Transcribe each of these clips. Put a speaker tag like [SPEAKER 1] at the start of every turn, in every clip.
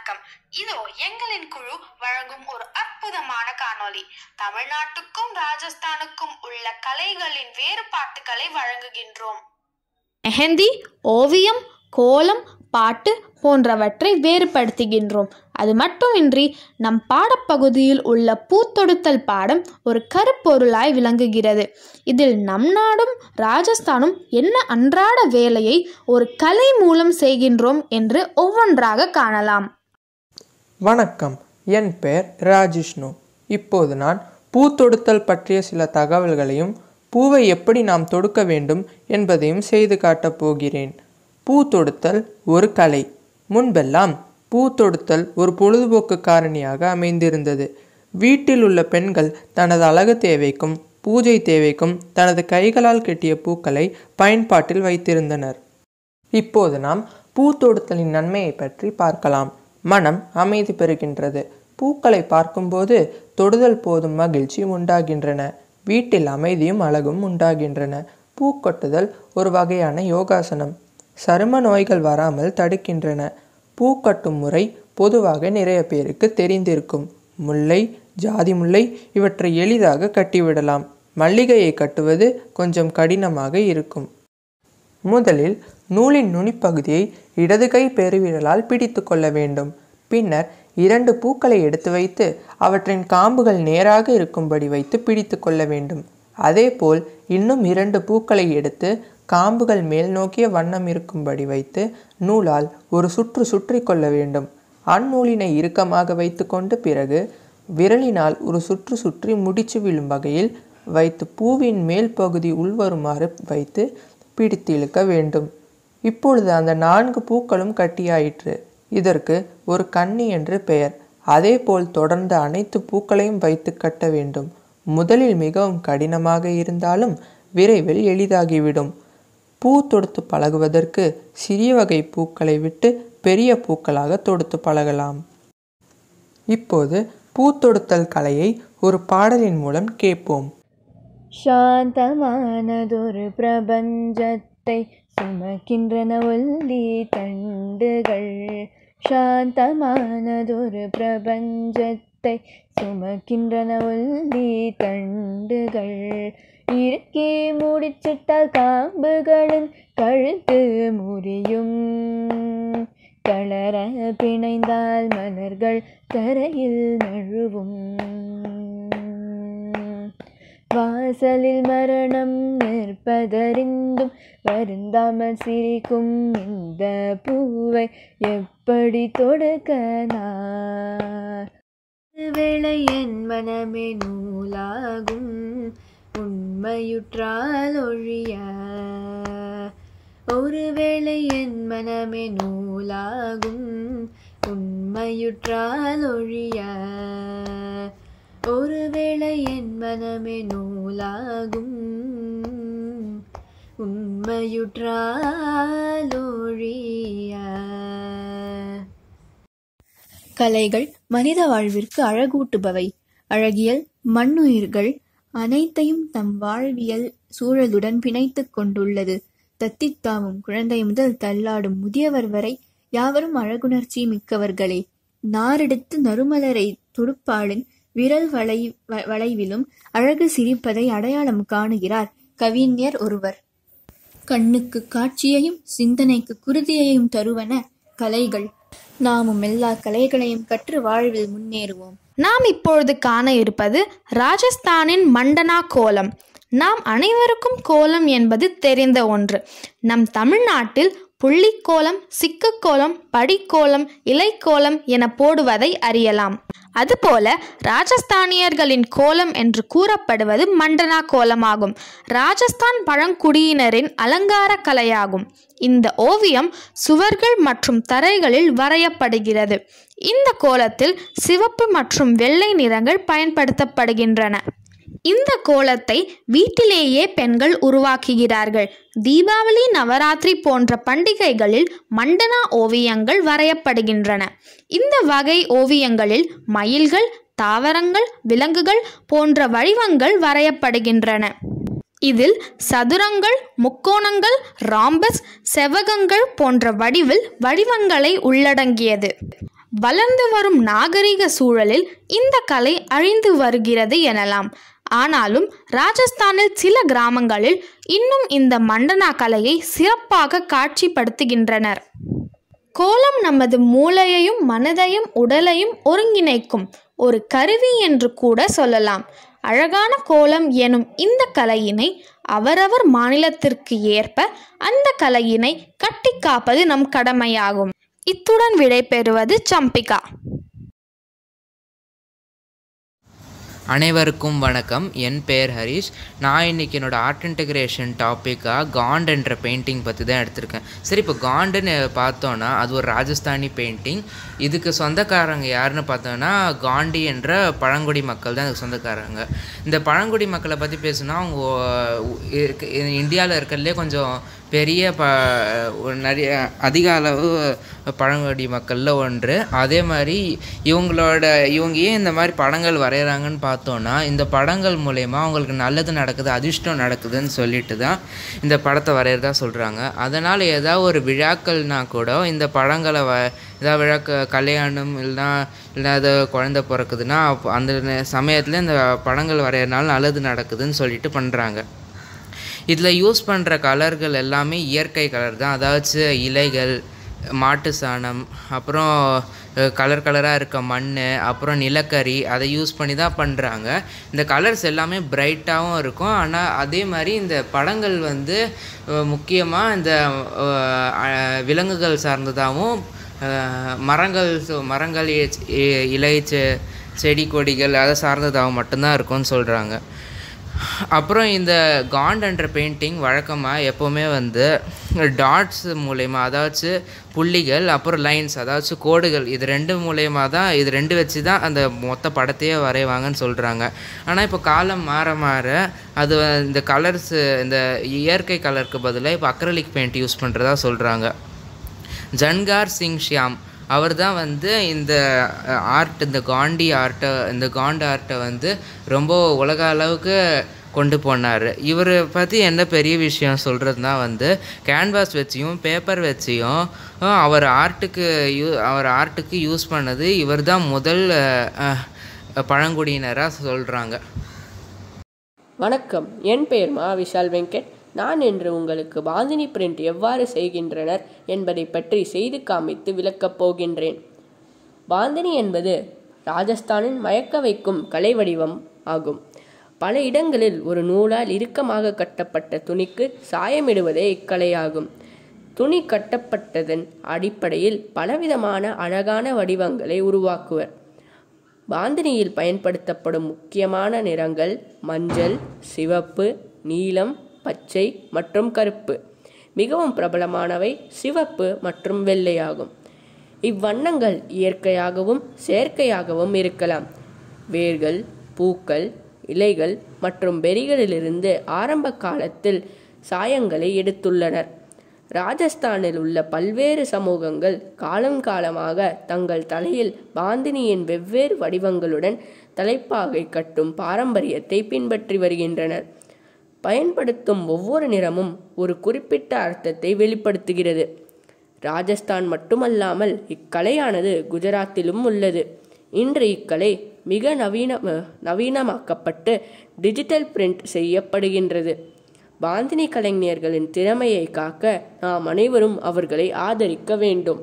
[SPEAKER 1] வணக்கம் இதோ எங்களின் குழு வழங்கும் ஒரு அற்புதமான காணொளி தமிழ்நாட்டுக்கும் ராஜஸ்தானுக்கும் உள்ள கலைகளின் வேறுபாட்டுகளை வழங்குகின்றோம்
[SPEAKER 2] மெஹந்தி ஓவியம் கோலம் பாட்டு போன்றவற்றை வேறுபடுத்துகின்றோம் அது மட்டுமின்றி நம் பாடப்பகுதியில் உள்ள பூத்தொடுத்தல் பாடம் ஒரு கருப்பொருளாய் விளங்குகிறது இதில் நம் நாடும் ராஜஸ்தானும் என்ன அன்றாட வேலையை ஒரு கலை மூலம் செய்கின்றோம் என்று ஒவ்வொன்றாக காணலாம்
[SPEAKER 3] வணக்கம் என் பெயர் ராஜிஷ்ணு இப்போது நான் பூத்தொடுத்தல் பற்றிய சில தகவல்களையும் பூவை எப்படி நாம் தொடுக்க வேண்டும் என்பதையும் செய்து காட்டப் போகிறேன் பூ தொடுத்தல் ஒரு கலை முன்பெல்லாம் பூ தொடுத்தல் ஒரு பொழுதுபோக்கு காரணியாக அமைந்திருந்தது வீட்டில் உள்ள பெண்கள் தனது அழகு தேவைக்கும் பூஜை தேவைக்கும் தனது கைகளால் கெட்டிய பூக்களை பயன்பாட்டில் வைத்திருந்தனர் இப்போது நாம் பூ தொடுத்தலின் நன்மையை பற்றி பார்க்கலாம் மனம் அமைதி பெறுகின்றது பூக்களை பார்க்கும்போது தொடுதல் போதும் மகிழ்ச்சி உண்டாகின்றன வீட்டில் அமைதியும் அழகும் உண்டாகின்றன பூக்கொட்டுதல் ஒரு வகையான யோகாசனம் சரும நோய்கள் வராமல் தடுக்கின்றன பூ கட்டும் முறை பொதுவாக நிறைய பேருக்கு தெரிந்திருக்கும் முல்லை ஜாதி முல்லை இவற்றை எளிதாக கட்டிவிடலாம் மல்லிகையை கட்டுவது கொஞ்சம் கடினமாக இருக்கும் முதலில் நூலின் நுனிப்பகுதியை இடது கை பெருவிரலால் பிடித்து கொள்ள வேண்டும் பின்னர் இரண்டு பூக்களை எடுத்து வைத்து அவற்றின் காம்புகள் நேராக இருக்கும்படி வைத்து பிடித்து கொள்ள வேண்டும் அதேபோல் இன்னும் இரண்டு பூக்களை எடுத்து காம்புகள் மேல் நோக்கிய வண்ணம் இருக்கும்படி வைத்து நூலால் ஒரு சுற்று சுற்றி கொள்ள வேண்டும் அந்நூலினை இறுக்கமாக வைத்துக்கொண்டு பிறகு விரலினால் ஒரு சுற்று சுற்றி முடிச்சு விழும் வகையில் வைத்து பூவின் மேல் பகுதி உள்வருமாறு வைத்து பிடித்து இழுக்க வேண்டும் இப்பொழுது அந்த நான்கு பூக்களும் கட்டியாயிற்று இதற்கு ஒரு கன்னி என்று பெயர் அதேபோல் தொடர்ந்து அனைத்து பூக்களையும் வைத்து கட்ட வேண்டும் முதலில் மிகவும் கடினமாக இருந்தாலும் விரைவில் எளிதாகிவிடும் பூ தொடுத்து பழகுவதற்கு சிறிய வகை பூக்களை விட்டு பெரிய பூக்களாக தொடுத்து பழகலாம் இப்போது பூ தொடுத்தல் கலையை ஒரு பாடலின் மூலம் கேட்போம்
[SPEAKER 4] சாந்தமானதொரு பிரபஞ்சத்தை சுமக்கின்றன ஒல்லி தண்டுகள் சாந்தமானதொரு பிரபஞ்சத்தை சுமக்கின்றன ஒல்லி தண்டுகள் இறுக்கி முடிச்சிட்டால் காம்புகளின் கழுத்து முறியும் தளர பிணைந்தால் மலர்கள் தரையில் நழுவும் வாசலில் மரணம் நிற்பதறிந்தும் வருந்தாமல் சிரிக்கும் இந்த பூவை எப்படி தொடுக்க நான் வேளை என் மனமே நூலாகும் உண்மையுற்றால் ஒழிய ஒருவேளை என் மனமே நூலாகும் உண்மையுற்றால் ஒழிய ஒருவேளை என் மனமே நூலாகும் உண்மையுற்றால் ஒழிய
[SPEAKER 2] கலைகள் மனித வாழ்விற்கு அழகூட்டுபவை அழகியல் மண்ணுயிர்கள் அனைத்தையும் தம் வாழ்வியல் சூழலுடன் பிணைத்துக் கொண்டுள்ளது தத்தித்தாவும் குழந்தை முதல் தள்ளாடும் முதியவர் வரை யாவரும் அழகுணர்ச்சி மிக்கவர்களே நாரெடுத்து நறுமலரை தொடுப்பாளின் விரல் வளை வ- வளைவிலும் அழகு சிரிப்பதை அடையாளம் காணுகிறார் கவிஞர் ஒருவர் கண்ணுக்கு காட்சியையும் சிந்தனைக்கு குருதியையும் தருவன கலைகள் நாமும் எல்லா கலைகளையும் கற்று வாழ்வில் முன்னேறுவோம் நாம் இப்பொழுது காண இருப்பது ராஜஸ்தானின் மண்டனா கோலம் நாம் அனைவருக்கும் கோலம் என்பது தெரிந்த ஒன்று நம் தமிழ்நாட்டில் புள்ளிக்கோலம் சிக்குக்கோலம் படிக்கோலம் இலைக்கோலம் என போடுவதை அறியலாம் அதுபோல ராஜஸ்தானியர்களின் கோலம் என்று கூறப்படுவது மண்டனா கோலமாகும் ராஜஸ்தான் பழங்குடியினரின் அலங்கார கலையாகும் இந்த ஓவியம் சுவர்கள் மற்றும் தரைகளில் வரையப்படுகிறது இந்த கோலத்தில் சிவப்பு மற்றும் வெள்ளை நிறங்கள் பயன்படுத்தப்படுகின்றன இந்த கோலத்தை வீட்டிலேயே பெண்கள் உருவாக்குகிறார்கள் தீபாவளி நவராத்திரி போன்ற பண்டிகைகளில் மண்டனா ஓவியங்கள் வரையப்படுகின்றன இந்த வகை ஓவியங்களில் மயில்கள் தாவரங்கள் விலங்குகள் போன்ற வடிவங்கள் வரையப்படுகின்றன இதில் சதுரங்கள் முக்கோணங்கள் ராம்பஸ் செவ்வகங்கள் போன்ற வடிவில் வடிவங்களை உள்ளடங்கியது
[SPEAKER 1] வளர்ந்து வரும் நாகரிக சூழலில் இந்த கலை அழிந்து வருகிறது எனலாம் ஆனாலும் ராஜஸ்தானில் சில கிராமங்களில் இன்னும் இந்த மண்டனா கலையை சிறப்பாக காட்சிப்படுத்துகின்றனர் கோலம் நமது மூளையையும் மனதையும் உடலையும் ஒருங்கிணைக்கும் ஒரு கருவி என்று கூட சொல்லலாம் அழகான கோலம் எனும் இந்த கலையினை அவரவர் மாநிலத்திற்கு ஏற்ப அந்த கலையினை கட்டி காப்பது நம் கடமையாகும் இத்துடன் விடைபெறுவது சம்பிகா
[SPEAKER 5] அனைவருக்கும் வணக்கம் என் பெயர் ஹரிஷ் நான் இன்னைக்கு என்னோட ஆர்ட் இன்டகிரேஷன் டாப்பிக்காக காண்ட் என்ற பெயிண்டிங் பற்றி தான் எடுத்திருக்கேன் சரி இப்போ காண்டுன்னு பார்த்தோன்னா அது ஒரு ராஜஸ்தானி பெயிண்டிங் இதுக்கு சொந்தக்காரங்க யாருன்னு பார்த்தோன்னா காண்டி என்ற பழங்குடி மக்கள் தான் இதுக்கு சொந்தக்காரங்க இந்த பழங்குடி மக்களை பற்றி பேசுனா அவங்க இந்தியாவில் இருக்கிறதுலே கொஞ்சம் பெரிய ப ஒரு நிறைய அதிக அளவு பழங்குடி மக்களில் ஒன்று அதே மாதிரி இவங்களோட இவங்க ஏன் இந்த மாதிரி படங்கள் வரைகிறாங்கன்னு பார்த்தோன்னா இந்த படங்கள் மூலயமா அவங்களுக்கு நல்லது நடக்குது அதிர்ஷ்டம் நடக்குதுன்னு சொல்லிட்டு தான் இந்த படத்தை வரைகிறதா சொல்கிறாங்க அதனால் ஏதாவது ஒரு விழாக்கள்னா கூட இந்த படங்களை வ ஏதாவது விழாக்க கல்யாணம் இல்லைனா இல்லை அது குழந்த பிறக்குதுன்னா அப்போ அந்த சமயத்தில் இந்த படங்கள் வரைகிறனால நல்லது நடக்குதுன்னு சொல்லிட்டு பண்ணுறாங்க இதில் யூஸ் பண்ணுற கலர்கள் எல்லாமே இயற்கை கலர் தான் அதாச்சு இலைகள் மாட்டு சாணம் அப்புறம் கலர் கலராக இருக்க மண் அப்புறம் நிலக்கரி அதை யூஸ் பண்ணி தான் பண்ணுறாங்க இந்த கலர்ஸ் எல்லாமே பிரைட்டாகவும் இருக்கும் ஆனால் அதே மாதிரி இந்த படங்கள் வந்து முக்கியமாக இந்த அஹ், விலங்குகள் சார்ந்ததாகவும் அஹ், மரங்கள் சு- மரங்கள் இ- இ- இலை செ- செடி கொடிகள் அதை சார்ந்ததாகவும் மட்டும்தான் இருக்கும்னு சொல்கிறாங்க அப்புறம் இந்த காண்ட் என்ற பெயிண்டிங் வழக்கமாக எப்போவுமே வந்து டாட்ஸ் மூலயமா அதாச்சும் புள்ளிகள் அப்புறம் லைன்ஸ் அதாச்சும் கோடுகள் இது ரெண்டு மூலயமா தான் இது ரெண்டு வச்சு தான் அந்த மொத்த படத்தையே வரைவாங்கன்னு சொல்கிறாங்க ஆனால் இப்போ காலம் மாற மாற அது வ- இந்த கலர்ஸ் இந்த இயற்கை கலருக்கு பதிலாக இப்போ அக்ரலிக் பெயிண்ட் யூஸ் பண்ணுறதா சொல்கிறாங்க ஜன்கார் சிங் ஷியாம் அவர் தான் வந்து இந்த ஆர்ட் இந்த காண்டி ஆர்ட்டை இந்த காண்ட் ஆர்ட்டை வந்து ரொம்ப உலக அளவுக்கு கொண்டு போனார் இவரை பற்றி என்ன பெரிய விஷயம் சொல்கிறதுனா வந்து கேன்வாஸ் வச்சியும் பேப்பர் வச்சியும் அஹ், அவர் ஆர்ட்டுக்கு யூ அவர் ஆர்ட்டுக்கு யூஸ் பண்ணது இவர் தான் முதல் அஹ், பழங்குடியினராக சொல்கிறாங்க
[SPEAKER 6] வணக்கம் என் பெயர் மா விஷால் வெங்கட் நான் இன்று உங்களுக்கு பாந்தினி பிரிண்ட் எவ்வாறு செய்கின்றனர் என்பதை பற்றி செய்து காமித்து விளக்கப் போகின்றேன் பாந்தினி என்பது ராஜஸ்தானின் மயக்க வைக்கும் கலை வடிவம் ஆகும் பல இடங்களில் ஒரு நூலால் இறுக்கமாக கட்டப்பட்ட துணிக்கு சாயமிடுவதே இக்கலையாகும் துணி கட்டப்பட்டதன் அடிப்படையில் பலவிதமான அழகான வடிவங்களை உருவாக்குவர் பாந்தினியில் பயன்படுத்தப்படும் முக்கியமான நிறங்கள் மஞ்சள் சிவப்பு நீலம் பச்சை மற்றும் கருப்பு மிகவும் பிரபலமானவை சிவப்பு மற்றும் வெள்ளையாகும் இவ்வண்ணங்கள் இயற்கையாகவும் செயற்கையாகவும் இருக்கலாம் வேர்கள் பூக்கள் இலைகள் மற்றும் பெரிகளிலிருந்து ஆரம்ப காலத்தில் சாயங்களை எடுத்துள்ளனர் ராஜஸ்தானில் உள்ள பல்வேறு சமூகங்கள் காலம் காலமாக தங்கள் தலையில் பாந்தினியின் வெவ்வேறு வடிவங்களுடன் தலைப்பாகை கட்டும் பாரம்பரியத்தை பின்பற்றி வருகின்றனர் பயன்படுத்தும் ஒவ்வொரு நிறமும் ஒரு குறிப்பிட்ட அர்த்தத்தை வெளிப்படுத்துகிறது ராஜஸ்தான் மட்டுமல்லாமல் இக்கலையானது குஜராத்திலும் உள்ளது இன்று இக்கலை மிக நவீன நவீனமாக்கப்பட்டு டிஜிட்டல் பிரிண்ட் செய்யப்படுகின்றது பாந்தினி கலைஞர்களின் திறமையை காக்க நாம் அனைவரும் அவர்களை ஆதரிக்க வேண்டும்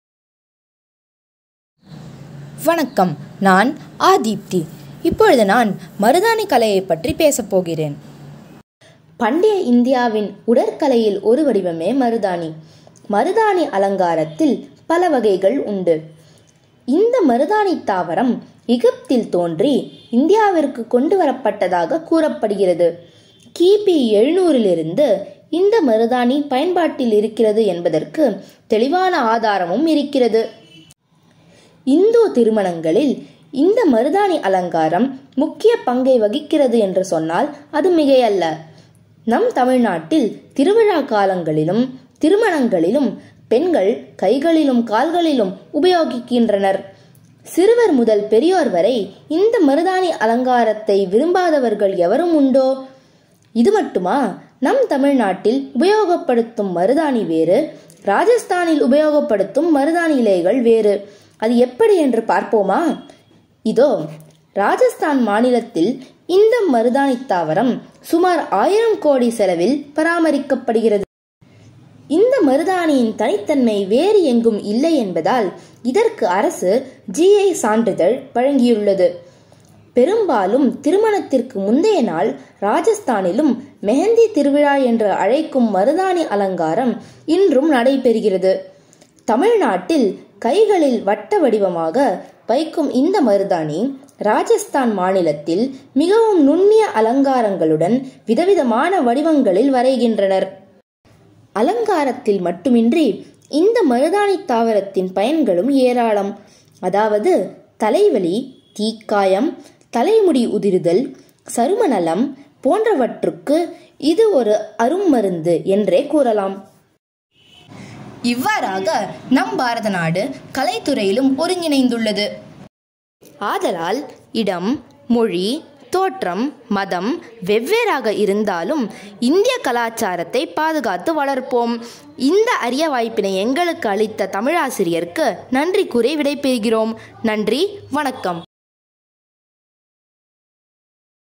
[SPEAKER 7] வணக்கம் நான் ஆதீப்தி இப்பொழுது நான் மருதாணி கலையை பற்றி பேசப் போகிறேன் பண்டைய இந்தியாவின் உடற்கலையில் ஒரு வடிவமே மருதாணி மருதாணி அலங்காரத்தில் பல வகைகள் உண்டு இந்த மருதாணி தாவரம் எகிப்தில் தோன்றி இந்தியாவிற்கு கொண்டு வரப்பட்டதாக கூறப்படுகிறது கிபி எழுநூறிலிருந்து இந்த மருதாணி பயன்பாட்டில் இருக்கிறது என்பதற்கு தெளிவான ஆதாரமும் இருக்கிறது இந்து திருமணங்களில் இந்த மருதாணி அலங்காரம் முக்கிய பங்கை வகிக்கிறது என்று சொன்னால் அது மிகையல்ல நம் தமிழ்நாட்டில் திருவிழா காலங்களிலும் திருமணங்களிலும் பெண்கள் கைகளிலும் கால்களிலும் உபயோகிக்கின்றனர் சிறுவர் முதல் பெரியோர் வரை இந்த மருதாணி அலங்காரத்தை விரும்பாதவர்கள் எவரும் உண்டோ இது மட்டுமா நம் தமிழ்நாட்டில் உபயோகப்படுத்தும் மருதாணி வேறு ராஜஸ்தானில் உபயோகப்படுத்தும் மருதாணி இலைகள் வேறு அது எப்படி என்று பார்ப்போமா இதோ ராஜஸ்தான் மாநிலத்தில் இந்த மருதாணி தாவரம் சுமார் ஆயிரம் கோடி செலவில் பராமரிக்கப்படுகிறது இந்த மருதாணியின் தனித்தன்மை வேறு எங்கும் இல்லை என்பதால் இதற்கு அரசு ஜிஐ சான்றிதழ் வழங்கியுள்ளது பெரும்பாலும் திருமணத்திற்கு முந்தைய நாள் ராஜஸ்தானிலும் மெஹந்தி திருவிழா என்று அழைக்கும் மருதாணி அலங்காரம் இன்றும் நடைபெறுகிறது தமிழ்நாட்டில் கைகளில் வட்ட வடிவமாக வைக்கும் இந்த மருதாணி ராஜஸ்தான் மாநிலத்தில் மிகவும் நுண்ணிய அலங்காரங்களுடன் விதவிதமான வடிவங்களில் வரைகின்றனர் அலங்காரத்தில் மட்டுமின்றி இந்த மருதாணி தாவரத்தின் பயன்களும் ஏராளம் அதாவது தலைவலி தீக்காயம் தலைமுடி உதிர்தல் சருமநலம் போன்றவற்றுக்கு இது ஒரு அரும்மருந்து என்றே கூறலாம் இவ்வாறாக நம் பாரத நாடு கலைத்துறையிலும் ஒருங்கிணைந்துள்ளது ஆதலால் இடம் மொழி தோற்றம் மதம் வெவ்வேறாக இருந்தாலும் இந்திய கலாச்சாரத்தை பாதுகாத்து வளர்ப்போம் இந்த அரிய வாய்ப்பினை எங்களுக்கு அளித்த தமிழாசிரியருக்கு நன்றி கூறி விடைபெறுகிறோம் நன்றி வணக்கம்